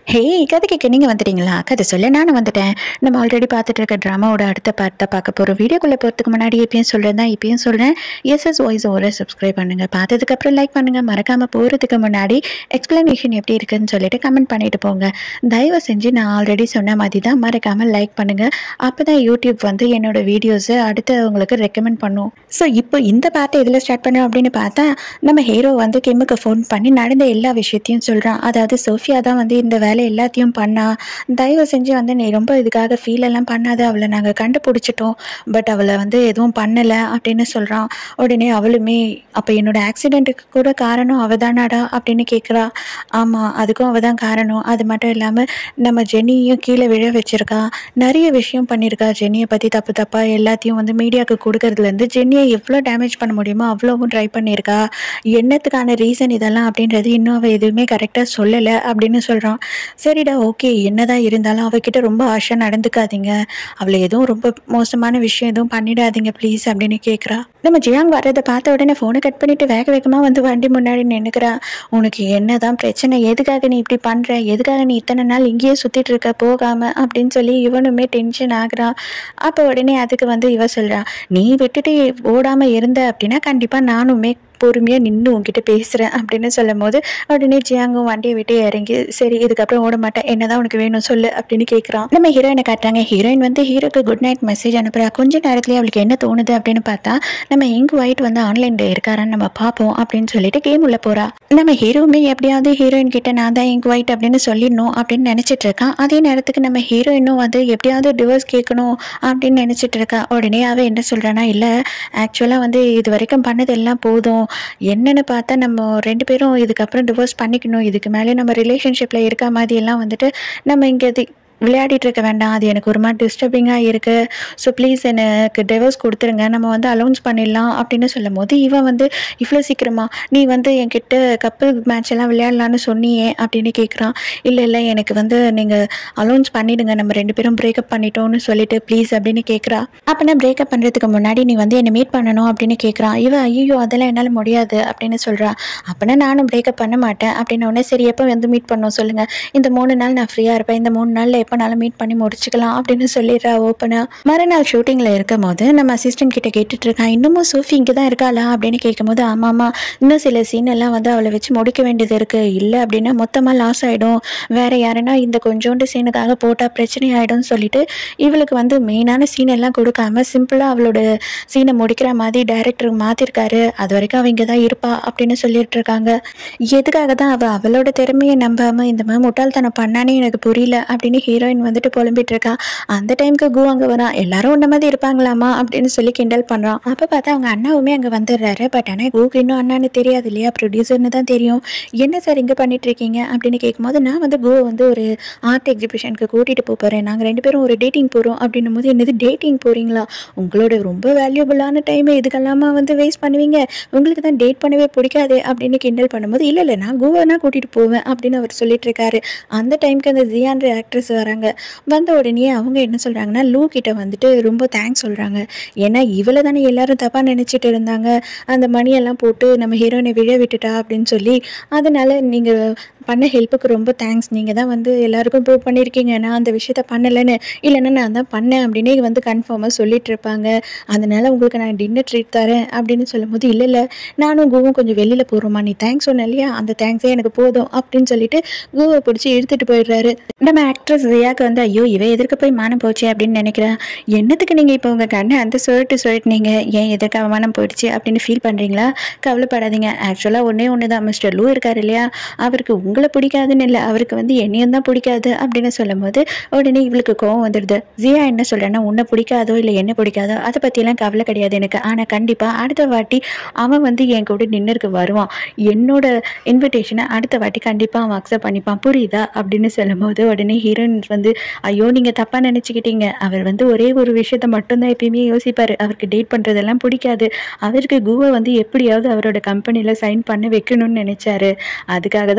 ஹே கதை கேட்க நீங்கள் வந்துட்டீங்களா கதை சொல்ல நானும் வந்துட்டேன் நம்ம ஆல்ரெடி பார்த்துட்டு இருக்க ட்ராமாவோட அடுத்த பார்ட் தான் பார்க்க போகிறோம் வீடியோக்குள்ளே போகிறதுக்கு முன்னாடி இப்பயும் சொல்கிறேன் தான் இப்பயும் சொல்கிறேன் எஸ்எஸ் வாய்ஸ் ஓர சப்ஸ்கிரைப் பண்ணுங்கள் பார்த்ததுக்கப்புறம் லைக் பண்ணுங்கள் மறக்காமல் போகிறதுக்கு முன்னாடி எக்ஸ்ப்ளனேஷன் எப்படி இருக்குன்னு சொல்லிட்டு கமெண்ட் பண்ணிட்டு போங்க தயவு செஞ்சு நான் ஆல்ரெடி சொன்ன மாதிரி தான் மறக்காமல் லைக் பண்ணுங்கள் அப்போ தான் யூடியூப் வந்து என்னோட வீடியோஸை அடுத்து உங்களுக்கு ரெக்கமெண்ட் பண்ணும் ஸோ இப்போ இந்த பார்ட்டை இதில் ஸ்டார்ட் பண்ணோம் அப்படின்னு பார்த்தா நம்ம ஹீரோ வந்து கிம்முக்கு ஃபோன் பண்ணி நடந்த எல்லா விஷயத்தையும் சொல்கிறான் அதாவது சோஃபியா தான் வந்து இந்த வேலை எல்லாத்தையும் பண்ணா தயவு செஞ்சு வந்து நீ ரொம்ப இதுக்காக ஃபீல் எல்லாம் பண்ணாத அவளை நாங்கள் கண்டுபிடிச்சிட்டோம் பட் அவளை வந்து எதுவும் பண்ணலை அப்படின்னு சொல்கிறான் உடனே அவளுமே அப்போ என்னோட ஆக்சிடெண்ட்டுக்கு கூட காரணம் அவ தானாடா அப்படின்னு கேட்குறா ஆமாம் அதுக்கும் அவள் தான் காரணம் அது மட்டும் இல்லாமல் நம்ம ஜென்னியும் கீழே விழ வச்சிருக்கா நிறைய விஷயம் பண்ணியிருக்கா ஜென்னியை பற்றி தப்பு தப்பாக எல்லாத்தையும் வந்து மீடியாவுக்கு கொடுக்கறதுலேருந்து ஜென்னியை எவ்வளோ டேமேஜ் பண்ண முடியுமோ அவ்வளோவும் ட்ரை பண்ணியிருக்கா என்னத்துக்கான ரீசன் இதெல்லாம் அப்படின்றது இன்னும் அவள் எதுவுமே கரெக்டாக சொல்லலை அப்படின்னு சொல்கிறான் சரிடா ஓகே என்னதான் இருந்தாலும் அவகிட்ட ரொம்ப ஆஷா நடந்துக்காதீங்க அவளை எதுவும் ரொம்ப மோசமான விஷயம் எதுவும் பண்ணிடாதீங்க ப்ளீஸ் அப்படின்னு கேட்குறா நம்ம ஜியாங் வர்றதை பார்த்த உடனே ஃபோனை கட் பண்ணிட்டு வேக வேகமாக வந்து வண்டி முன்னாடி நின்னுக்கிறா உனக்கு என்னதான் பிரச்சனை எதுக்காக நீ இப்படி பண்ணுற எதுக்காக நீ இத்தனை நாள் இங்கேயே சுற்றிட்டு இருக்க போகாம அப்படின்னு சொல்லி இவனுமே டென்ஷன் ஆகுறான் அப்போ உடனே அதுக்கு வந்து இவ சொல்றா நீ விட்டுட்டு ஓடாமல் இருந்த அப்படின்னா கண்டிப்பாக நானுமே பொறுமையாக நின்று உங்ககிட்ட பேசுகிறேன் அப்படின்னு சொல்லும் போது உடனே ஜியாங்கும் வண்டியை விட்டு இறங்கி சரி இதுக்கப்புறம் ஓட மாட்டேன் என்னதான் உனக்கு வேணும் சொல்லு அப்படின்னு கேட்குறான் நம்ம ஹீரோயினை காட்டுறாங்க ஹீரோயின் வந்து ஹீரோக்கு குட் நைட் மெசேஜ் அனுப்புறா கொஞ்ச நேரத்துலேயே அவளுக்கு என்ன தோணுது அப்படின்னு பார்த்தா நம்ம இங்க் ஒயிட் வந்து ஆன்லைனில் இருக்காரான்னு நம்ம பார்ப்போம் அப்படின்னு சொல்லிட்டு கேம் உள்ள போறா நம்ம ஹீரோவுமே எப்படியாவது ஹீரோயின் கிட்ட நான் தான் இங்க் ஒயிட் அப்படின்னு சொல்லிடணும் அப்படின்னு நினச்சிட்டு இருக்கான் அதே நேரத்துக்கு நம்ம ஹீரோயினும் வந்து எப்படியாவது டிவோர்ஸ் கேட்கணும் அப்படின்னு நினச்சிட்டு இருக்கா உடனே அவ என்ன சொல்றானா இல்லை ஆக்சுவலாக வந்து இது வரைக்கும் பண்ணதெல்லாம் போதும் என்னன்னு பார்த்தா நம்ம ரெண்டு பேரும் இதுக்கப்புறம் டிவோர்ஸ் பண்ணிக்கணும் இதுக்கு மேலே நம்ம ரிலேஷன்ஷிப்பில் இருக்க மாதிரி எல்லாம் வந்துட்டு நம்ம இங்கே இது விளையாடிட்டு இருக்க வேண்டாம் அது எனக்கு ஒரு மாதிரி டிஸ்டர்பிங்காக இருக்குது ஸோ ப்ளீஸ் எனக்கு டிவோர்ஸ் கொடுத்துருங்க நம்ம வந்து அலௌன்ஸ் பண்ணிடலாம் அப்படின்னு சொல்லும் போது இவன் வந்து இவ்வளோ சீக்கிரமா நீ வந்து என்கிட்ட கப்பல் மேட்ச் எல்லாம் விளையாடலான்னு சொன்னியே அப்படின்னு கேட்குறான் இல்லை இல்லை எனக்கு வந்து நீங்கள் அலௌன்ஸ் பண்ணிடுங்க நம்ம ரெண்டு பேரும் பிரேக்கப் பண்ணிட்டோம்னு சொல்லிட்டு ப்ளீஸ் அப்படின்னு கேட்குறா அப்போ நான் பிரேக்கப் பண்ணுறதுக்கு முன்னாடி நீ வந்து என்னை மீட் பண்ணணும் அப்படின்னு கேட்குறான் இவன் ஐயோ அதெல்லாம் என்னால் முடியாது அப்படின்னு சொல்கிறா அப்போனா நானும் பிரேக்கப் பண்ண மாட்டேன் அப்படின்னு உடனே சரி எப்போ வந்து மீட் பண்ணோம் சொல்லுங்கள் இந்த மூணு நாள் நான் ஃப்ரீயாக இருப்பேன் இந்த மூணு நாளில் எப்போனாலும் மீட் பண்ணி முடிச்சுக்கலாம் அப்படின்னு சொல்லிடுறா ஓப்பனாக மறுநாள் ஷூட்டிங்கில் இருக்கும் போது நம்ம அசிஸ்டன்ட் கிட்ட கேட்டுட்டு இருக்கான் இன்னமும் சோஃபி இங்கே தான் இருக்காளா அப்படின்னு கேட்கும்போது ஆமாம்மா இன்னும் சில சீன் எல்லாம் வந்து அவளை வச்சு முடிக்க வேண்டியது இருக்குது இல்லை அப்படின்னா மொத்தமாக லாஸ் ஆகிடும் வேற யாருன்னா இந்த கொஞ்சோண்டு சீனுக்காக போட்டால் பிரச்சனை ஆகிடும்னு சொல்லிட்டு இவளுக்கு வந்து மெயினான சீன் எல்லாம் கொடுக்காம சிம்பிளாக அவளோட சீனை முடிக்கிற மாதிரி டைரக்டர் மாற்றிருக்காரு அது வரைக்கும் அவ இங்கே தான் இருப்பா அப்படின்னு சொல்லிட்டு இருக்காங்க எதுக்காக தான் அவள் அவளோட திறமையை நம்பாமல் இந்த மாதிரி முட்டாள்தனம் பண்ணானே எனக்கு புரியல அப்படின்னு ஹீரோயின் வந்துட்டு புலம்பிட்டு இருக்கா அந்த டைமுக்கு கு அங்கே வரான் எல்லாரும் உன்ன மாதிரி இருப்பாங்களாமா அப்படின்னு சொல்லி கிண்டல் பண்ணுறான் அப்போ பார்த்தா அவங்க அண்ணாவுமே அங்கே வந்துடுறாரு பட் ஆனால் குக்கு இன்னும் அண்ணான்னு தெரியாது இல்லையா ப்ரொடியூசர்னு தான் தெரியும் என்ன சார் இங்கே பண்ணிட்டு இருக்கீங்க அப்படின்னு கேட்கும்போது நான் வந்து கோ வந்து ஒரு ஆர்ட் எக்ஸிபிஷனுக்கு கூட்டிகிட்டு போக போகிறேன் நாங்கள் ரெண்டு பேரும் ஒரு டேட்டிங் போகிறோம் அப்படின்னும் போது என்னது டேட்டிங் போகிறீங்களா உங்களோட ரொம்ப வேல்யூபிளான டைமை இதுக்கெல்லாமா வந்து வேஸ்ட் பண்ணுவீங்க உங்களுக்கு தான் டேட் பண்ணவே பிடிக்காது அப்படின்னு கிண்டல் பண்ணும்போது இல்லை இல்லை நான் கோவானா கூட்டிகிட்டு போவேன் அப்படின்னு அவர் சொல்லிட்டு இருக்காரு அந்த டைமுக்கு அந்த ஜியான்ற ஆக்ட்ரஸ் வராங்க வந்த உடனே அவங்க என்ன சொல்கிறாங்கன்னா லூ கிட்ட வந்துட்டு ரொம்ப தேங்க்ஸ் சொல்கிறாங்க ஏன்னா இவளை தானே எல்லாரும் தப்பாக நினச்சிட்டு இருந்தாங்க அந்த மணியெல்லாம் போட்டு நம்ம ஹீரோயினை விழ விட்டுட்டா அப்படின்னு சொல்லி அதனால் நீங்கள் பண்ண ஹெல்ப்புக்கு ரொம்ப தேங்க்ஸ் நீங்கள் தான் வந்து எல்லாருக்கும் ப்ரூவ் பண்ணியிருக்கீங்க நான் அந்த விஷயத்த பண்ணலைன்னு இல்லைன்னா நான் தான் பண்ணேன் அப்படின்னே வந்து கன்ஃபார்மாக சொல்லிட்டு இருப்பாங்க அதனால் உங்களுக்கு நான் டின்னர் ட்ரீட் தரேன் அப்படின்னு சொல்லும்போது இல்லை இல்லை நானும் கோவும் கொஞ்சம் வெளியில் போகிறோமா நீ தேங்க்ஸ் சொன்ன இல்லையா அந்த தேங்க்ஸே எனக்கு போதும் அப்படின்னு சொல்லிட்டு கோவை பிடிச்சி இழுத்துட்டு போயிடுறாரு நம்ம ஆக்ட்ரஸ் ரியாக்கு வந்து ஐயோ இவ எதிர்க்க போய் மானம் போச்சு அப்படின்னு நினைக்கிறேன் என்னத்துக்கு நீங்கள் இப்போ உங்கள் கண்ணை அந்த சொல்லிட்டு சொல்லிட்டீங்க ஏன் எதிர்க்க அவமானம் போயிடுச்சு அப்படின்னு ஃபீல் பண்ணுறீங்களா கவலைப்படாதீங்க ஆக்சுவலாக ஒன்றே ஒன்று தான் மிஸ்டர் லூ இருக்கார் இல்லையா அவருக்கு உங்களை பிடிக்காதுன்னு இல்லை அவருக்கு வந்து என்னையும் தான் பிடிக்காது அப்படின்னு சொல்லும்போது உடனே இவளுக்கு கோவம் வந்துடுது ஜியா என்ன சொல்கிறேன்னா உன்னை பிடிக்காதோ இல்லை என்ன பிடிக்காதோ அதை பற்றியெல்லாம் கவலை கிடையாது எனக்கு ஆனால் கண்டிப்பாக அடுத்த வாட்டி அவன் வந்து என் கூட டின்னருக்கு வருவான் என்னோட இன்விடேஷனை அடுத்த வாட்டி கண்டிப்பாக அவன் அக்செப்ட் பண்ணிப்பான் புரியுதா அப்படின்னு சொல்லும்போது உடனே ஹீரோயின் வந்து ஐயோ நீங்கள் தப்பாக நினச்சிக்கிட்டீங்க அவர் வந்து ஒரே ஒரு விஷயத்த மட்டும்தான் எப்பயுமே யோசிப்பார் அவருக்கு டேட் பண்ணுறதெல்லாம் பிடிக்காது அவருக்கு குவை வந்து எப்படியாவது அவரோட கம்பெனியில் சைன் பண்ண வைக்கணும்னு நினைச்சாரு அதுக்காக தான் அவர் இவ்வளோ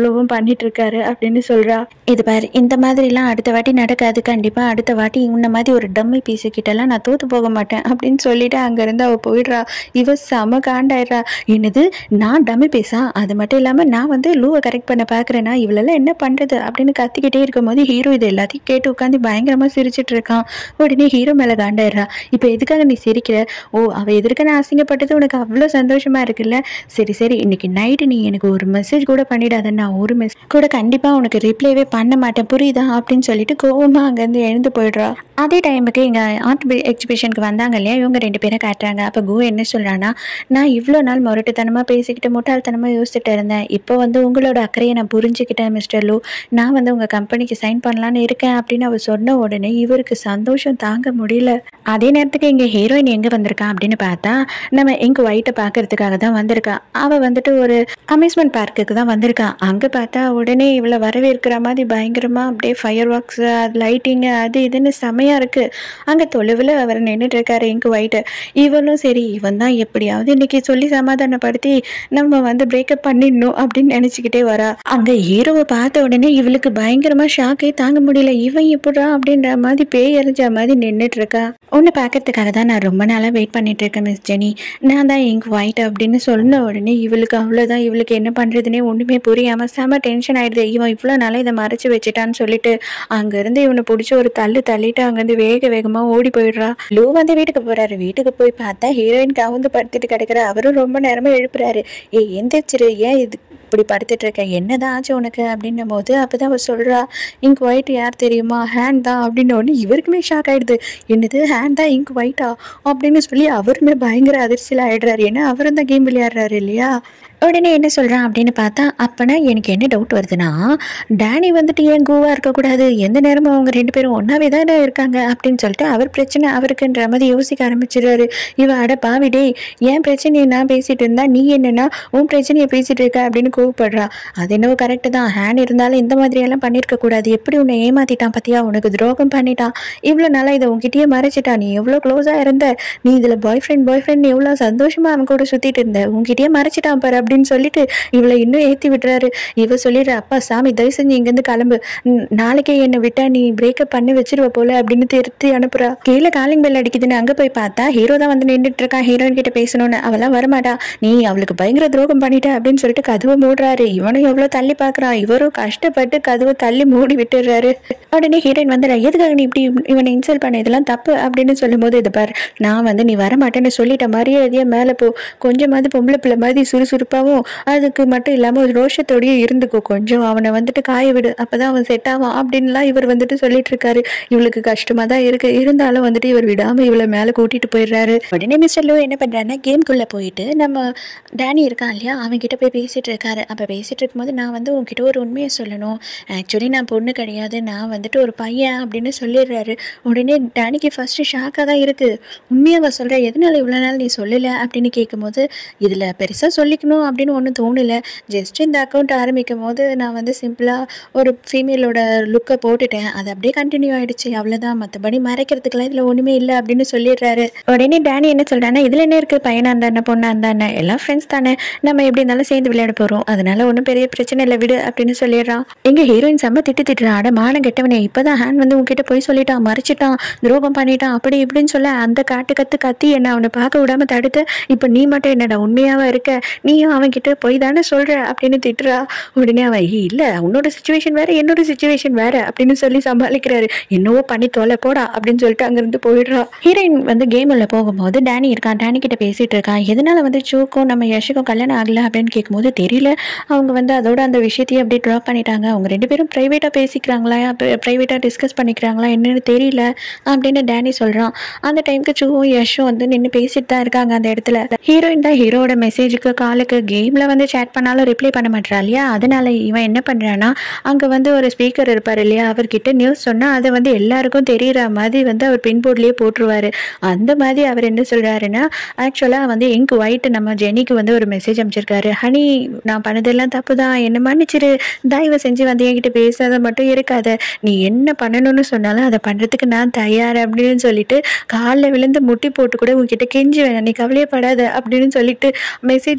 ஃபாலோவும் பண்ணிட்டு இருக்காரு அப்படின்னு சொல்றா இது பாரு இந்த மாதிரிலாம் அடுத்த வாட்டி நடக்காது கண்டிப்பா அடுத்த வாட்டி உன்ன மாதிரி ஒரு டம்மி பீஸு கிட்டலாம் நான் தோத்து போக மாட்டேன் அப்படின்னு சொல்லிட்டு அங்கேருந்து அவள் போயிடுறா இவ செம காண்டாயிடுறா என்னது நான் டம்மி பீஸா அது மட்டும் இல்லாமல் நான் வந்து லூவை கரெக்ட் பண்ண பார்க்குறேன்னா இவளெல்லாம் என்ன பண்ணுறது அப்படின்னு கத்திக்கிட்டே இருக்கும்போது ஹீரோ இது எல்லாத்தையும் கேட்டு உட்காந்து பயங்கரமாக சிரிச்சிட்டு இருக்கான் உடனே ஹீரோ மேலே காண்டாயிடுறா இப்போ எதுக்காக நீ சிரிக்கிற ஓ அவள் எதிர்க்க நான் அசிங்கப்பட்டது உனக்கு அவ்வளோ சந்தோஷமா இருக்குல்ல சரி சரி இன்னைக்கு நைட்டு நீ எனக்கு ஒரு மெசேஜ் கூட பண்ணிடாத நான் ஒரு மெசேஜ் கூட கண்டிப்பாக உனக்கு ரிப்ளைவே பண்ண மாட்டேன் புரியுதா அப்படின்னு சொல்லிட்டு கோவமாக அங்கேருந்து எழுந்து போயிடுறா அதே டைமுக்கு இங்கே ஆர்ட் எக்ஸிபிஷனுக்கு வந்தாங்க இல்லையா இவங்க ரெண்டு பேரும் காட்டுறாங்க அப்போ கோ என்ன சொல்கிறான்னா நான் இவ்வளோ நாள் முரட்டுத்தனமாக பேசிக்கிட்டு முட்டாள்தனமாக யோசிச்சுட்டு இருந்தேன் இப்போ வந்து உங்களோட அக்கறையை நான் புரிஞ்சுக்கிட்டேன் மிஸ்டர் லூ நான் வந்து உங்கள் கம்பெனிக்கு சைன் பண்ணலான்னு இருக்கேன் அப்படின்னு அவ சொன்ன உடனே இவருக்கு சந்தோஷம் தாங்க முடியல அதே நேரத்துக்கு இங்கே ஹீரோயின் எங்கே வந்திருக்கா அப்படின்னு பார்த்தா நம்ம எங்க ஒயிட்டை பார்க்கறதுக்காக தான் வந்திருக்கா அவள் வந்துட்டு ஒரு அம்யூஸ்மெண்ட் பார்க்குக்கு தான் வந்திருக்கா அங்கே பார்த்தா உடனே இவளை வரவேற்கிற மாதிரி பயங்கரமாக அப்படியே ஃபயர் ஒர்க்ஸ் லைட்டிங்கு அது இதுன்னு செமையாக இருக்குது அங்கே தொலைவில் அவர் நின்றுட்டு இருக்காரு எங்க ஒயிட்டு இவளும் சரி இவன் தான் எப்படியாவது இன்னைக்கு சொல்லி சமாதானப்படுத்தி நம்ம வந்து பிரேக்கப் பண்ணிடணும் அப்படின்னு நினச்சிக்கிட்டே வரா அங்கே ஹீரோவை பார்த்த உடனே இவளுக்கு பயங்கரமாக ஷாக்கே தாங்க முடியல இவன் எப்படா அப்படின்ற மாதிரி பேய் எறிஞ்ச மாதிரி நின்றுட்டு இருக்கா உன்னை பார்க்கறதுக்காக தான் நான் ரொம்ப நாளாக வெயிட் பண்ணிட்டு இருக்கேன் மிஸ் ஜெனி நான் தான் எங்க ஒயிட் அப்படின்னு சொன்ன உடனே இவளுக்கு அவ்வளோதான் இவளுக்கு என்ன பண்ணுறதுனே ஒன்றுமே புரியாமல் செம டென்ஷன் ஆயிடுது இவன் இவ்வளோ நாளாக இதை மறைச்சு வச்சுட்டான்னு சொல்லிட்டு அங்கேருந்து இவனை பிடிச்சி ஒரு தள்ளு தள்ளிட்டு அங்கேருந்து வேக வேகமாக ஓடி போயிடுறா லூ வந்து வீட்டுக்கு போறாரு வீட்டுக்கு போய் பார்த்தா ஹீரோயின் கவுந்து படுத்துட்டு கிடக்குற அவரும் ரொம்ப நேரமா எழுப்புறாரு ஏ எந்திரிச்சிரு ஏன் இது இப்படி படுத்துட்டு இருக்க என்னதான் ஆச்சு உனக்கு அப்படின்னும் போது அப்பதான் அவ சொல்றா இங்க் ஒயிட் யார் தெரியுமா ஹேண்ட் தான் அப்படின்ன உடனே இவருக்குமே ஷாக் ஆயிடுது என்னது ஹேண்ட் தான் இங்க் ஒயிட்டா அப்படின்னு சொல்லி அவருமே பயங்கர அதிர்ச்சியில் ஆயிடுறாரு ஏன்னா அவரும் தான் கேம் விளையாடுறாரு இல்லையா உடனே என்ன சொல்கிறான் அப்படின்னு பார்த்தா அப்போனா எனக்கு என்ன டவுட் வருதுன்னா டேனி வந்துட்டு ஏன் கூவாக இருக்கக்கூடாது எந்த நேரமும் அவங்க ரெண்டு பேரும் ஒன்றாவே தானே இருக்காங்க அப்படின்னு சொல்லிட்டு அவர் பிரச்சனை அவருக்குன்ற மாதிரி யோசிக்க ஆரம்பிச்சிடுறாரு இவ அட பாவிடே என் பிரச்சனையை நான் பேசிட்டு இருந்தா நீ என்னன்னா உன் பிரச்சனையை பேசிட்டு இருக்க அப்படின்னு கோவப்படுறா அது என்னவோ கரெக்டு தான் ஹேண்ட் இருந்தாலும் இந்த மாதிரியெல்லாம் பண்ணியிருக்க கூடாது எப்படி உன்னை ஏமாத்திட்டான் பத்தியா உனக்கு துரோகம் பண்ணிட்டான் இவ்வளோ நாளாக இதை உன்கிட்டயே மறைச்சிட்டான் நீ எவ்வளோ க்ளோஸாக இருந்த நீ இதில் பாய் ஃப்ரெண்ட் பாய் ஃப்ரெண்ட் எவ்வளோ சந்தோஷமா அவன் கூட சுற்றிட்டு இருந்த உன்கிட்டயே மறைச்சிட்டான் பாரு அப்படின்னு சொல்லிட்டு இவளை இன்னும் ஏற்றி விடுறாரு இவ சொல்லிடுற அப்பா சாமி தயவு செஞ்சு இங்கேருந்து கிளம்பு ம், நாளைக்கே என்னை விட்டா நீ பிரேக்கப் பண்ணி வச்சிருவ போல அப்படின்னு திருத்தி அனுப்புறா கீழே காலிங் பெல் அடிக்குதுன்னு அங்கே போய் பார்த்தா ஹீரோ தான் வந்து நின்றுட்டு இருக்கான் ஹீரோயின் கிட்ட பேசணும்னு அவெல்லாம் வரமாட்டா நீ அவளுக்கு பயங்கர துரோகம் பண்ணிட்ட அப்படின்னு சொல்லிட்டு கதவை மூடுறாரு இவனும் எவ்வளோ தள்ளி பார்க்கறான் இவரும் கஷ்டப்பட்டு கதவை தள்ளி மூடி விட்டுறாரு உடனே ஹீரோயின் வந்து எதுக்காக நீ இப்படி இவனை இன்சல்ட் பண்ண இதெல்லாம் தப்பு அப்படின்னு சொல்லும்போது இது பாரு நான் வந்து நீ வரமாட்டேன்னு சொல்லிட்டேன் மரியாதையா மேலே போ கொஞ்சமாவது பொம்பளை பிள்ளை மாதிரி சுறுசுறுப்பாகவும் அதுக்கு மட்டும் இல்லாமல் ஒரு ரோஷத்தோடயே இருந்துக்கோ கொஞ்சம் அவனை வந்துட்டு காய விடு அப்பதான் அவன் செட் ஆவான் அப்படின்லாம் இவர் வந்துட்டு சொல்லிட்டு இருக்காரு இவளுக்கு கஷ்டமா தான் இருக்கு இருந்தாலும் வந்துட்டு இவர் விடாம இவளை மேலே கூட்டிட்டு போயிடுறாரு உடனே மிஸ்டர் லோ என்ன பண்றாருன்னா கேம்குள்ள போயிட்டு நம்ம டேனி இருக்கான் இல்லையா அவன் கிட்ட போய் பேசிட்டு இருக்காரு அப்ப பேசிட்டு இருக்கும்போது நான் வந்து உன்கிட்ட ஒரு உண்மையை சொல்லணும் ஆக்சுவலி நான் பொண்ணு கிடையாது நான் வந்துட்டு ஒரு பையன் அப்படின்னு சொல்லிடுறாரு உடனே டேனிக்கு ஃபர்ஸ்ட் ஷாக்காக தான் இருக்கு உண்மையாக சொல்ற எதனால இவ்வளோ நாள் நீ சொல்லலை அப்படின்னு கேட்கும்போது இதில் பெருசாக சொல்லிக்கணும் அப்படின்னு ஒன்றும் தோணலை ஜஸ்ட் இந்த அக்கௌண்ட் ஆரம்பிக்கும் போது நான் வந்து சிம்பிளாக ஒரு ஃபீமேலோட லுக்கை போட்டுட்டேன் அது அப்படியே கண்டினியூ ஆயிடுச்சு அவ்வளோதான் மற்றபடி மறைக்கிறதுக்கெல்லாம் இதில் ஒன்றுமே இல்லை அப்படின்னு சொல்லிடுறாரு உடனே டேனி என்ன சொல்றான்னா இதில் என்ன இருக்குது பையனாக இருந்தானே பொண்ணாக இருந்தானே எல்லாம் ஃப்ரெண்ட்ஸ் தானே நம்ம எப்படி இருந்தாலும் சேர்ந்து விளையாட போகிறோம் அதனால ஒன்றும் பெரிய பிரச்சனை இல்லை விடு அப்படின்னு சொல்லிடுறான் எங்க ஹீரோயின் செம்ம திட்டு திட்டுறான் அட மானம் கெட்டவனே இப்போதான் ஹேண்ட் வந்து உன்கிட்ட போய் சொல்லிட்டான் மறைச்சிட்டான் துரோகம் பண்ணிட்டான் அப்படி இப்படின்னு சொல்ல அந்த காட்டு கத்து கத்தி என்ன அவனை பார்க்க விடாம தடுத்து இப்போ நீ மட்டும் என்னடா உண்மையாவா இருக்க நீயும் அவன் கிட்ட போய் தானே சொல்ற அப்படின்னு திட்டுறா உடனே அவன் "ஏய், இல்ல உன்னோட சுச்சுவேஷன் வேற என்னோட சுச்சுவேஷன் வேற அப்படின்னு சொல்லி சமாளிக்கிறாரு என்னவோ பண்ணி தொலை போடா அப்படின்னு சொல்லிட்டு அங்கிருந்து போயிடுறா ஹீரோயின் வந்து கேம் உள்ள போகும்போது டேனி இருக்கான் டேனி கிட்ட பேசிட்டு இருக்கான் எதனால வந்து சூக்கும் நம்ம யஷுக்கும் கல்யாணம் ஆகல அப்படின்னு கேட்கும்போது தெரியல அவங்க வந்து அதோட அந்த விஷயத்தையும் அப்படியே ட்ராப் பண்ணிட்டாங்க அவங்க ரெண்டு பேரும் ப்ரைவேட்டாக பேசிக்கிறாங்களா ப்ரைவேட்டாக டிஸ்கஸ் பண்ணிக்கிறாங்களா என்னன்னு தெரியல அப்படின்னு டேனி சொல்கிறான் அந்த டைமுக்கு சூவும் யஷும் வந்து நின்று பேசிட்டு தான் இருக்காங்க அந்த இடத்துல ஹீரோயின் தான் ஹீரோட மெசேஜுக்கு காலுக்கு கேமில் வந்து சேட் பண்ணாலும் ரிப்ளை பண்ண மாட்டா இல்லையா அதனால இவன் என்ன பண்ணுறான்னா அங்கே வந்து ஒரு ஸ்பீக்கர் இருப்பார் இல்லையா அவர்கிட்ட நியூஸ் சொன்னால் அதை வந்து எல்லாருக்கும் தெரியுற மாதிரி வந்து அவர் பின்போர்ட்லேயே போட்டுருவாரு அந்த மாதிரி அவர் என்ன சொல்கிறாருன்னா ஆக்சுவலாக வந்து எங்க ஒயிட் நம்ம ஜெனிக்கு வந்து ஒரு மெசேஜ் அமைச்சிருக்காரு ஹனி நான் பண்ணதெல்லாம் தப்பு தான் என்ன மன்னிச்சிரு தயவு செஞ்சு வந்து என்கிட்ட பேசாத மட்டும் இருக்காத நீ என்ன பண்ணணும்னு சொன்னாலும் அதை பண்ணுறதுக்கு நான் தயார் அப்படின்னு சொல்லிட்டு காலில் விழுந்து முட்டி போட்டு கூட உங்ககிட்ட கெஞ்சி வேணாம் நீ கவலையப்படாத அப்படின்னு சொல்லிட்டு மெசேஜ் எல்லாத்தையும்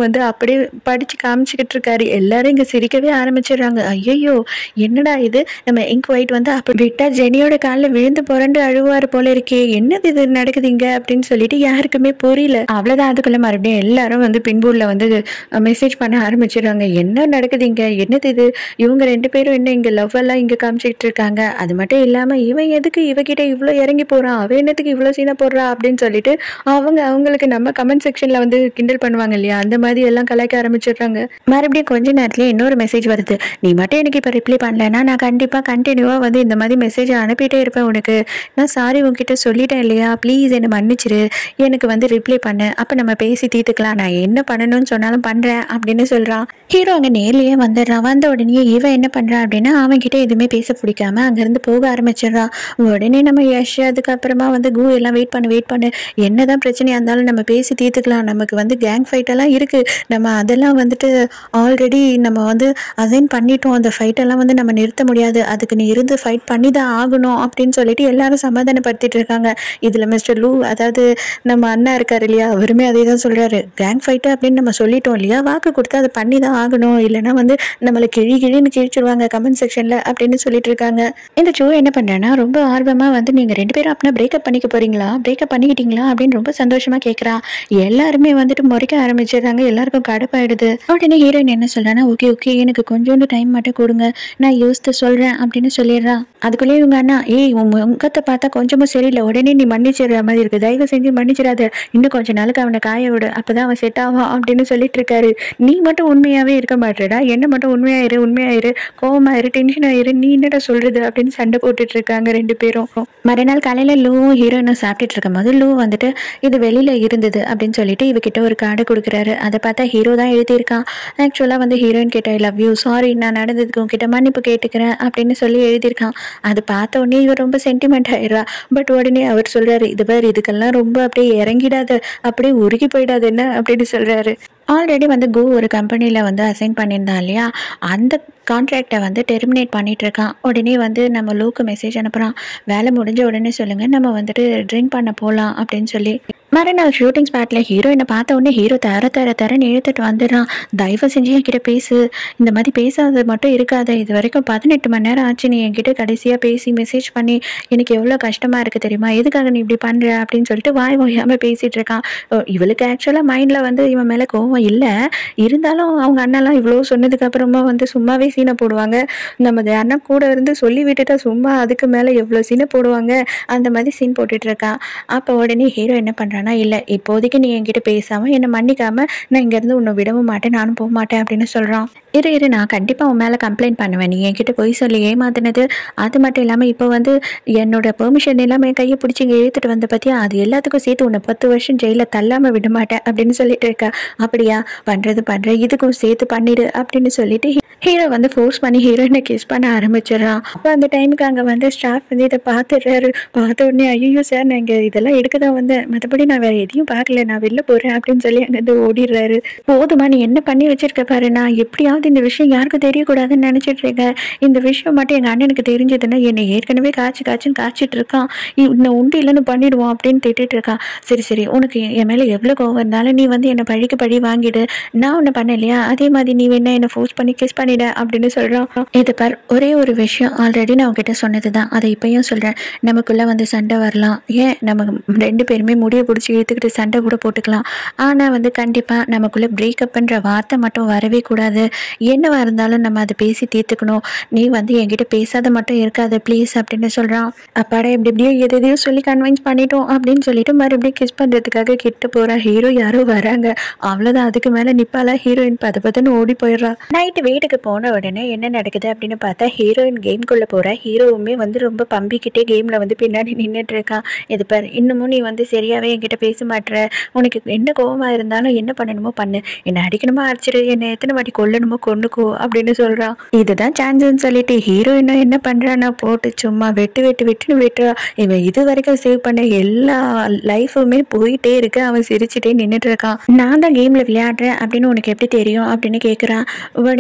வந்து அப்படியே படிச்சு காமிச்சுக்கிட்டு இருக்காரு எல்லாரும் இங்க சிரிக்கவே ஆரம்பிச்சிடுறாங்க ஐயோ என்னடா இது நம்ம இங்க் ஒயிட் வந்து அப்படி விட்டா ஜெனியோட காலில் விழுந்து புரண்டு அழுவாரு போல இருக்கே என்னது இது நடக்குது இங்க அப்படின்னு சொல்லிட்டு யாருக்குமே புரியல அவ்வளவுதான் அதுக்குள்ள மறுபடியும் எல்லாரும் வந்து பின்புள்ள வந்து மெசேஜ் பண்ண ஆரம்பிச்சிடுறாங்க என்ன நடக்குது இங்க என்னது இது இவங்க ரெண்டு பேரும் என்ன இங்க லவ் எல்லாம் இங்க காமிச்சிட்டு இருக்காங்க அது மட்டும் இல்லாம இவன் எதுக்கு இவகிட்ட இவ்வளோ இறங்கி போறான் அவன் என்னத்துக்கு இவ்வளோ சீனா போடுறா அப்படின்னு சொல்லிட்டு அவங்க அவங்களுக்கு நம்ம கமெண்ட் செக்ஷன்ல வந்து கிண்டல் பண்ணுவாங்க இல்லையா அந்த மாதிரி எல்லாம் கலாய்க்க ஆரம்பிச்சிடுறாங்க மறுபடியும் கொஞ்ச நேரத்துல இன்னொரு மெசேஜ் வருது நீ மட்டும் எனக்கு இப்போ ரிப்ளை பண்ணலன்னா நான் கண்டிப்பா கண்டினியூவா வந்து இந்த மாதிரி மெசேஜ் அனுப்பிட்டே இருப்பேன் உனக்கு நான் சாரி உன்கிட்ட சொல்லிட்டேன் இல்லையா ப்ளீஸ் என்னை மன்னிச்சிரு எனக்கு வந்து ரிப்ளை பண்ணு அப்போ நம்ம பேசி தீர்த்துக்கலாம் நான் என்ன பண்ணணும்னு சொன்னாலும் பண்றேன் அப்படின்னு சொல்றான் ஹீரோ அங்க நேர்லயே வந்துடுறான் வந்த உடனே இவன் என்ன பண்றான் அப்படின்னா அவன் கிட்ட எதுவுமே பேச பிடிக்காம அங்கிருந்து போக ஆரம்பிச்சிடுறான் உடனே நம்ம யஷ் அதுக்கப்புறமா வந்து கூ எல்லாம் வெயிட் பண்ணு வெயிட் பண்ணு என்னதான் பிரச்சனையா இருந்தாலும் நம்ம பேசி தீர்த்துக்கலாம் நமக்கு வந்து கேங் ஃபைட் எல்லாம் இருக்கு நம்ம அதெல்லாம் வந்துட்டு ஆல்ரெடி நம்ம வந்து அசைன் பண்ணிட்டோம் அந்த ஃபைட் எல்லாம் வந்து நம்ம நிறுத்த முடியாது அதுக்கு நீ இருந்து ஃபைட் பண்ணி தான் ஆகணும் அப்படின்னு சொல்லிட்டு எல்லாரும் சமாதானப்படுத்திட்டு இருக்காங்க இதுல மிஸ்டர் லூ அதாவது நம்ம அண்ணா இருக்காரு இல்லையா அவருமே அதே தான் சொல்றாரு கேங் ஃபைட்டு அப்படின்னு நம்ம சொல்லிட்டோம் இல்லையா வாக்கு கொடுத்து அதை பண்ணி தான் ஆகணும் இல்லைன்னா வந்து நம்மளை கிழி கிழின்னு கிழிச்சிருவாங்க கமெண்ட் செக்ஷன்ல அப்படின்னு சொல்லிட்டு இருக்காங்க இந்த ஷோ என்ன பண்றேன்னா ரொம்ப ஆர்வமா வந்து நீங்க ரெண்டு பேரும் அப்படின்னா பிரேக்கப் பண்ணிக்க போறீங்களா பிரேக்கப் பண்ணிக்கிட்டீங்களா அப்படின்னு ரொம்ப சந்தோஷமா கேட்கறா எல்லாருமே வந்துட்டு முறைக்க ஆரம்பிச்சிடுறாங்க எல்லாருக்கும் கடுப்பாயிடுது உடனே ஹீரோயின் என்ன சொல்றான்னா ஓகே ஓகே எனக்கு கொஞ்சோண்டு டைம் மட்டும் கொடுங்க நான் யோசித்து சொல்றேன் அப்படின்னு சொல்லிடுறா அதுக்குள்ளேயே இவங்க அண்ணா ஏய் உன் முகத்தை பார்த்தா கொஞ்சமும் சரியில்லை உடனே நீ மன்னிச்சிடுற மாதிரி இருக்கு தயவு செஞ்சு மன்னிச்சிடாத இன்னும் கொஞ்ச நாளுக்கு அவனை காய விடு அப்பதான் அவன் செட் ஆவான் அப்படின்னு சொல்லிட்டு இருக்காரு நீ மட்டும் உண்மையாவே இருக்க மாட்டேடா என்ன மட்டும் உண்மையா இரு உண்மையா இரு கோவமா இரு டென்ஷனா இரு நீ என்னடா சொல்றது அப்படின்னு சண்டை போட்டுட்டு இருக்காங்க ரெண்டு பேரும் மறுநாள் காலையில லூவும் ஹீரோயினும் சாப்பிட்டுட்டு இருக்கும் போது லூ வந்துட்டு இது வெளியில இருந்தது அப்படின்னு சொல்லிட்டு இவகிட்ட ஒரு கார்டு கொடுக்குறாரு அதை பார்த்தா ஹீரோ தான் எழுதியிருக்கான் ஆக்சுவலாக வந்து ஹீரோயின் கிட்ட ஐ லவ் யூ சாரி நான் நடந்ததுக்கு உங்ககிட்ட மன்னிப்பு கேட்டுக்கிறேன் அப்படின்னு சொல்லி எழுதியிருக்கான் அது பார்த்த உடனே இவர் ரொம்ப சென்டிமெண்ட் ஆயிடுறா பட் உடனே அவர் சொல்றாரு இது பாரு இதுக்கெல்லாம் ரொம்ப அப்படியே இறங்கிடாத அப்படியே உருகி போயிடாது என்ன அப்படின்னு சொல்றாரு ஆல்ரெடி வந்து கோ ஒரு கம்பெனியில் வந்து அசைன் பண்ணியிருந்தான் இல்லையா அந்த கான்ட்ராக்டை வந்து டெர்மினேட் பண்ணிட்டு இருக்கான் உடனே வந்து நம்ம லூக்கு மெசேஜ் அனுப்புகிறான் வேலை முடிஞ்ச உடனே சொல்லுங்கள் நம்ம வந்துட்டு ட்ரிங்க் பண்ண போகலாம் அப்படின்னு சொல்லி மறுநாள் ஷூட்டிங் ஸ்பாட்டில் ஹீரோயினை பார்த்த உடனே ஹீரோ தர தர தரன்னு இழுத்துட்டு வந்துடுறான் தயவு செஞ்சு என்கிட்ட பேசு இந்த மாதிரி பேசாதது மட்டும் இருக்காத இது வரைக்கும் பதினெட்டு மணி நேரம் ஆச்சு நீ என்கிட்ட கடைசியாக பேசி மெசேஜ் பண்ணி எனக்கு எவ்வளோ கஷ்டமாக இருக்குது தெரியுமா எதுக்காக நீ இப்படி பண்ணுற அப்படின்னு சொல்லிட்டு வாய் ஓயாமல் பேசிகிட்டு இருக்கான் ஓ, இவளுக்கு ஆக்சுவலாக மைண்டில் வந்து இவன் மேலே கோவம் இல்லை இருந்தாலும் அவங்க அண்ணெல்லாம் இவ்வளோ சொன்னதுக்கு அப்புறமா வந்து சும்மாவே சீனை போடுவாங்க நம்ம அண்ணன் கூட இருந்து சொல்லி விட்டுட்டா சும்மா அதுக்கு மேலே எவ்வளோ சீனை போடுவாங்க அந்த மாதிரி சீன் போட்டுட்டு இருக்கான் அப்போ உடனே ஹீரோ என்ன பண்ணுறான்னா இல்லை இப்போதைக்கு நீ என்கிட்ட பேசாமல் என்னை மன்னிக்காம நான் இங்கேருந்து உன்னை விடவும் மாட்டேன் நானும் போக மாட்டேன் அப்படின்னு சொல்கிறான் இரு இரு நான் கண்டிப்பாக உன் மேலே கம்ப்ளைண்ட் பண்ணுவேன் நீ என்கிட்ட போய் சொல்லி ஏமாத்தினது அது மட்டும் இல்லாமல் இப்போ வந்து என்னோட பெர்மிஷன் எல்லாமே என் கையை பிடிச்சி இங்கே இழுத்துட்டு வந்த பற்றியா அது எல்லாத்துக்கும் சேர்த்து உன்னை பத்து வருஷம் ஜெயிலில் தள்ளாமல் விட மாட்டேன் அப்படின்னு சொல்லிட்டு இருக்கா அப்படியா பண்ணுறது பண்ணுற இதுக்கும் சேர்த்து பண்ணிடு அப்படின்னு சொல்லிட்டு ஹீரோ வந்து ஃபோர்ஸ் பண்ணி ஹீரோயினை கிஸ் பண்ண ஆரம்பிச்சிடுறான் அப்போ அந்த டைமுக்கு அங்கே வந்து ஸ்டாஃப் வந்து இதை பார்த்துடுறாரு பார்த்த உடனே ஐயோ சார் நான் இங்கே இதெல்லாம் எடுக்க தான் வந்தேன் மற்றபடி நான் வேறு எதையும் பார்க்கல நான் வெளில போகிறேன் அப்படின்னு சொல்லி அங்கேருந்து ஓடிடுறாரு போதுமா நீ என்ன பண்ணி வச்சிருக்க பாரு நான் எப்படியாவது இந்த விஷயம் யாருக்கும் தெரியக்கூடாதுன்னு நினச்சிட்டு இருக்கேன் இந்த விஷயம் மட்டும் எங்கள் அண்ணனுக்கு தெரிஞ்சதுன்னா என்னை ஏற்கனவே காய்ச்சி காய்ச்சின்னு காய்ச்சிட்டு இருக்கான் இன்னும் உண்டு இல்லைன்னு பண்ணிடுவோம் அப்படின்னு திட்டிட்டு இருக்கான் சரி சரி உனக்கு என் மேலே எவ்வளோ கோவம் இருந்தாலும் நீ வந்து என்னை பழிக்கு பழி வாங்கிடு நான் ஒன்று பண்ண இல்லையா அதே மாதிரி நீ வேணா என்னை ஃபோர்ஸ் பண்ணி கிஸ் பண்ணிட அப்படின்னு சொல்கிறான் இது பார் ஒரே ஒரு விஷயம் ஆல்ரெடி நான் உங்ககிட்ட சொன்னது தான் அதை இப்பயும் சொல்கிறேன் நமக்குள்ளே வந்து சண்டை வரலாம் ஏன் நம்ம ரெண்டு பேருமே முடிய பிடிச்சி இழுத்துக்கிட்டு சண்டை கூட போட்டுக்கலாம் ஆனால் வந்து கண்டிப்பாக நமக்குள்ளே பிரேக்கப்ன்ற வார்த்தை மட்டும் வரவே கூடாது என்னவா இருந்தாலும் நம்ம அதை பேசி தீர்த்துக்கணும் நீ வந்து என்கிட்ட பேசாத மட்டும் இருக்காத ப்ளீஸ் அப்படின்னு சொல்கிறான் அப்பாடா எப்படி எப்படியோ எது எதையோ சொல்லி கன்வின்ஸ் பண்ணிட்டோம் அப்படின்னு சொல்லிட்டு மறுபடியும் கிஸ் பண்ணுறதுக்காக கிட்ட போகிறா ஹீரோ யாரோ வராங்க அவ்வளோதான் அதுக்கு மேலே நிப்பாலா ஹீரோயின் பத பதன்னு ஓடி போயிடுறா நைட்டு வீட்டுக்கு போன உடனே என்ன நடக்குது அப்படின்னு பார்த்தா ஹீரோயின் கேம்குள்ளே போகிறா ஹீரோவுமே வந்து ரொம்ப பம்பிக்கிட்டே கேமில் வந்து பின்னாடி நின்றுட்டு இருக்கான் இது பாரு இன்னமும் நீ வந்து சரியாகவே என்கிட்ட பேச மாட்ற உனக்கு என்ன கோவமாக இருந்தாலும் என்ன பண்ணணுமோ பண்ணு என்னை அடிக்கணுமோ அடிச்சிடு என்னை எத்தனை வாட்டி கொல்லணுமோ கொண்டுக்கோ அப்படின்னு சொல்கிறான் இதுதான் சான்ஸ்னு சொல்லிட்டு ஹீரோயினும் என்ன பண்ணுறான்னா போட்டு சும்மா வெட்டு வெட்டு வெட்டுன்னு வெட்டுறா இவன் இது வரைக்கும் சேவ் பண்ண எல்லா லைஃபுமே போயிட்டே இருக்கு அவன் சிரிச்சுட்டே நின்றுட்டு இருக்கான் நான் தான் கேமில் விளையாடுறேன் அப்படின்னு உனக்கு எப்படி தெரியும் அப்படின்னு கேட்குறான் உடனே அவன்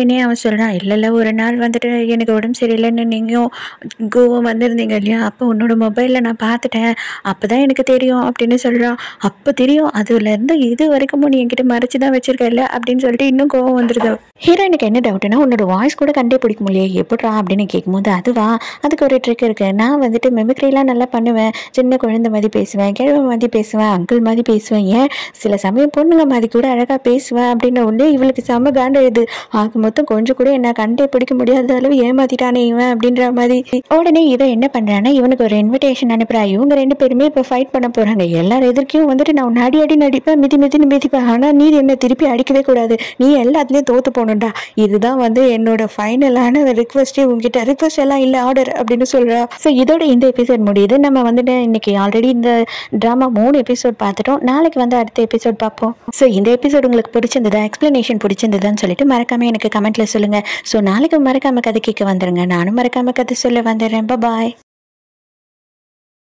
சொல்கிறான் இல்லை இல்லை ஒரு நாள் வந்துட்டு எனக்கு உடம்பு சரியில்லைன்னு நீங்களும் கோவா வந்திருந்தீங்க இல்லையா அப்போ உன்னோட மொபைலில் நான் பார்த்துட்டேன் அப்போ தான் எனக்கு தெரியும் அப்படின்னு சொல்கிறான் அப்போ தெரியும் அதுலேருந்து இது வரைக்கும் நீ என்கிட்ட மறைச்சு தான் வச்சிருக்க இல்லை அப்படின்னு சொல்லிட்டு இன்னும் கோவம் வந்துடுது ஹீரோயினுக்கு என்ன டவுட்னா உன்னோட வாய்ஸ் கூட கண்டே பிடிக்க முடியல எப்படிறா அப்படின்னு கேட்கும்போது அதுவா அதுக்கு ஒரு ட்ரிக் இருக்கு நான் வந்துட்டு மெமிக்ரிலாம் நல்லா பண்ணுவேன் சின்ன குழந்தை மாதிரி பேசுவேன் கிழமை மாதிரி பேசுவேன் அங்கிள் மாதிரி பேசுவேன் ஏன் சில சமயம் பொண்ணுங்க மாதிரி கூட அழகாக பேசுவேன் அப்படின்ன உடனே இவளுக்கு செம்ம காண்ட இது ஆக மொத்தம் கொஞ்சம் கூட என்ன கண்டே பிடிக்க முடியாத அளவு ஏமாத்திட்டானே இவன் அப்படின்ற மாதிரி உடனே இவன் என்ன பண்றான்னா இவனுக்கு ஒரு இன்விடேஷன் அனுப்புறா இவங்க ரெண்டு பேருமே இப்போ ஃபைட் பண்ண போறாங்க எல்லார் எதிர்க்கையும் வந்துட்டு நான் உன்னை அடி அடி நடிப்பேன் மிதி மிதின்னு மிதிப்பேன் ஆனா நீ என்ன திருப்பி அடிக்கவே கூடாது நீ எல்லாத்துலயும் தோத்து போகணும்டா இதுதான் வந்து என்னோட ஃபைனலான ரிக்வஸ்டே உங்ககிட்ட ரிக்வஸ்ட் எல்லாம் இல்லை ஆர்டர் அப்படின்னு சொல்றா ஸோ இதோட இந்த எபிசோட் முடியுது நம்ம வந்துட்டு இன்னைக்கு ஆல்ரெடி இந்த ட்ராமா மூணு எபிசோட் பார்த்துட்டோம் நாளைக்கு வந்து அடுத்த எபிசோட் பார்ப்போம் ஸோ இந்த எபிசோட் உங்களுக்கு பிடிச்சிருந்ததா எக்ஸ்பிளனேஷன் பிடிச்சிருந்ததான்னு சொல்லிட்டு மறக்காம எனக்கு கமெண்ட்ல சொல்லுங்க ஸோ நாளைக்கு மறக்காம கதை கேட்க வந்துருங்க நானும் மறக்காம கதை சொல்ல வந்துடுறேன் பாய்